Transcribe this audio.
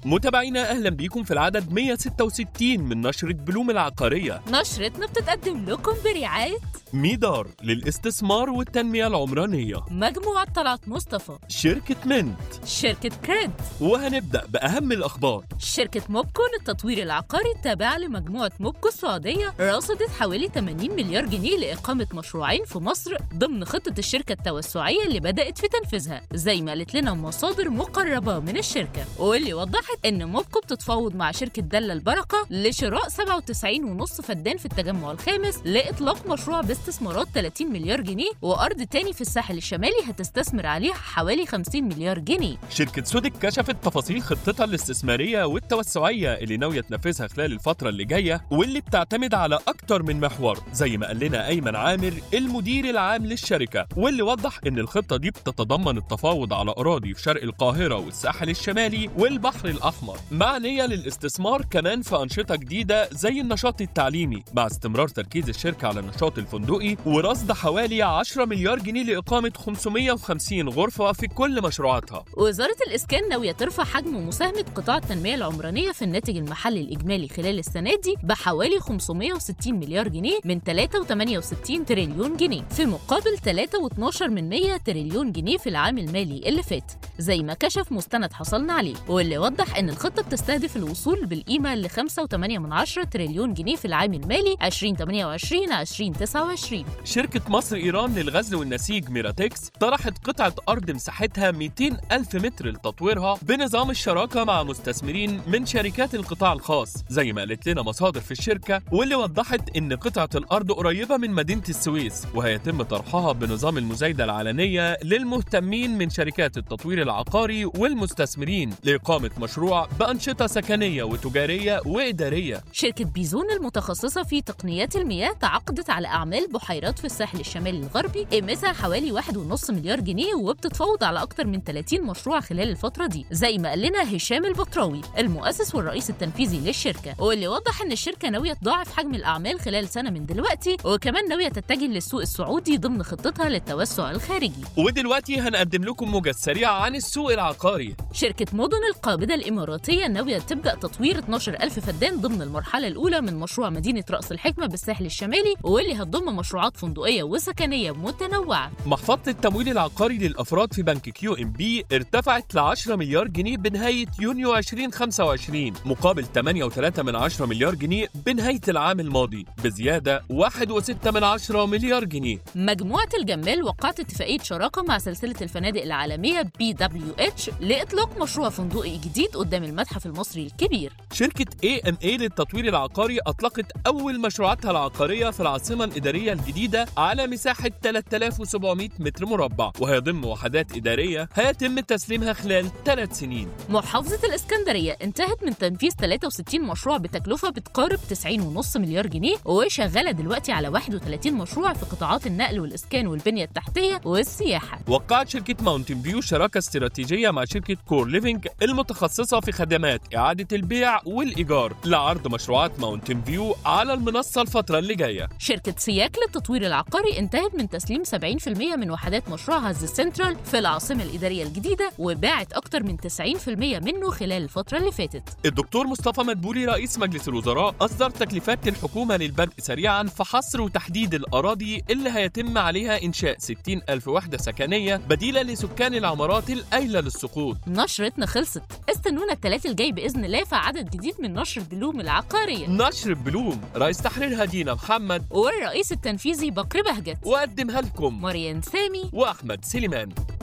متابعينا اهلا بيكم في العدد 166 من نشرة بلوم العقارية نشرتنا بتتقدم لكم برعاية ميدار للاستثمار والتنمية العمرانية مجموعة طلعت مصطفى شركة منت شركة كريد وهنبدأ بأهم الأخبار شركة موبكو للتطوير العقاري التابعة لمجموعة موبكو السعودية رصدت حوالي 80 مليار جنيه لإقامة مشروعين في مصر ضمن خطة الشركة التوسعية اللي بدأت في تنفيذها زي ما قالت لنا مصادر مقربة من الشركة واللي وضحت إن موبكو بتتفاوض مع شركة دلة البركة لشراء 97.5 فدان في التجمع الخامس لإطلاق مشروع باستثمارات 30 مليار جنيه وأرض تاني في الساحل الشمالي هتستثمر عليها حوالي 50 مليار جنيه شركة سودك كشفت تفاصيل خطتها الاستثمارية والتوسعية اللي ناوية تنفذها خلال الفترة اللي جاية واللي بتعتمد على أكتر من محور زي ما قال لنا أيمن عامر المدير العام للشركة واللي وضح إن الخطة دي بتتضمن التفاوض على أراضي في شرق القاهرة والساحل الشمالي والبحر الأحمر مع نية للاستثمار كمان في أنشطة جديدة زي النشاط التعليمي مع استمرار تركيز الشركة على النشاط الفندقي ورصد حوالي 10 مليار جنيه لإقامة 550 غرفة في كل مشروعاتها وزارة الإسكان ناوية ترفع حجم مساهمة قطاع التنمية العمرانية في الناتج المحلي الإجمالي خلال السنة دي بحوالي 560 مليار جنيه من 3.68 تريليون جنيه في مقابل 3.12 من 100 تريليون جنيه في العام المالي اللي فات زي ما كشف مستند حصلنا عليه واللي وضح إن الخطة بتستهدف الوصول بالقيمة ل 5.8 من 10 تريليون جنيه في العام المالي 2028 2029 شركة مصر إيران للغزل والنسيج ميراتكس طرحت قطعة أرض مساحتها 200 ألف متر لتطويرها بنظام الشراكة مع مستثمرين من شركات القطاع الخاص زي ما قالت لنا مصادر في الشركة واللي وضحت إن قطعة الأرض قريبة من مدينة السويس وهيتم طرحها بنظام المزايدة العلنية للمهتمين من شركات التطوير العقاري والمستثمرين لإقامة مشروع بأنشطة سكنية وتجارية وإدارية شركة بيزون المتخصصة في تقنيات المياه تعاقدت على أعمال بحيرات في الساحل الشمالي الغربي قيمتها حوالي 1.5 مليار جنيه وبتتفاوض على أكتر من 30 مشروع خلال الفترة دي زي ما قال لنا هشام البطراوي المؤسس والرئيس التنفيذي للشركة واللي وضح إن الشركة ناوية تضاعف حجم الأعمال خلال سنة من دلوقتي وكمان ناوية تتجه للسوق السعودي ضمن خطتها للتوسع الخارجي ودلوقتي هنقدم لكم موجز سريع عن السوق العقاري شركة مدن القابضة الإماراتية ناوية تبدأ تطوير 12 ألف فدان ضمن المرحلة الأولى من مشروع مدينة رأس الحكمة بالساحل الشمالي واللي هتضم مشروعات فندقية وسكنية متنوعة محفظة التمويل العقاري للأفراد في بنك كيو ام بي ارتفعت ل 10 مليار جنيه بنهاية يونيو 2025 مقابل 8.3 من 10 مليار جنيه بنهاية العام الماضي بزيادة 1.6 من 10 مليار جنيه مجموعة الجمال وقعت اتفاقية شراكة مع سلسلة الفنادق العالمية بي دبليو اتش لإطلاق مشروع فندقي جديد قدام المتحف المصري الكبير شركة اي ام اي للتطوير العقاري أطلقت أول مشروعاتها العقارية في العاصمة الإدارية الجديدة على مساحة 3700 متر مربع وهيضم وحدات إدارية هيتم تسليمها خلال ثلاث سنين محافظة الإسكندرية انتهت من تنفيذ 63 مشروع بتكلفة بتقارب 90.5 مليار جنيه وشغالة دلوقتي على 31 مشروع في قطاعات النقل والإسكان والبنية التحتية والسياحة وقعت شركة ماونتن فيو شراكة استراتيجية مع شركة كور ليفينج المتخصصة في خدمات إعادة البيع والإيجار لعرض مشروعات ماونتن فيو على المنصة الفترة اللي جاية شركة سياك للتطوير العقاري انتهت من تسليم 70% من وحدات مشروعها الز سنترال في العاصمة الإدارية الجديدة وباعت أكتر من 90% منه خلال الفترة اللي فاتت الدكتور مصطفى مدبولي رئيس مجلس الوزراء أصدر تكليفات للحكومة للبدء سريعا في حصر وتحديد الأراضي اللي هيتم عليها إنشاء 60 ألف وحدة سكنية بديلة لسكان العمارات الأيلة للسقوط نشرتنا خلصت استنونا الثلاث الجاي بإذن الله في عدد جديد من نشر بلوم العقارية نشر بلوم رئيس تحريرها دينا محمد والرئيس التنفيذي بكر بهجت وقدمها لكم مريم سامي وأحمد سليمان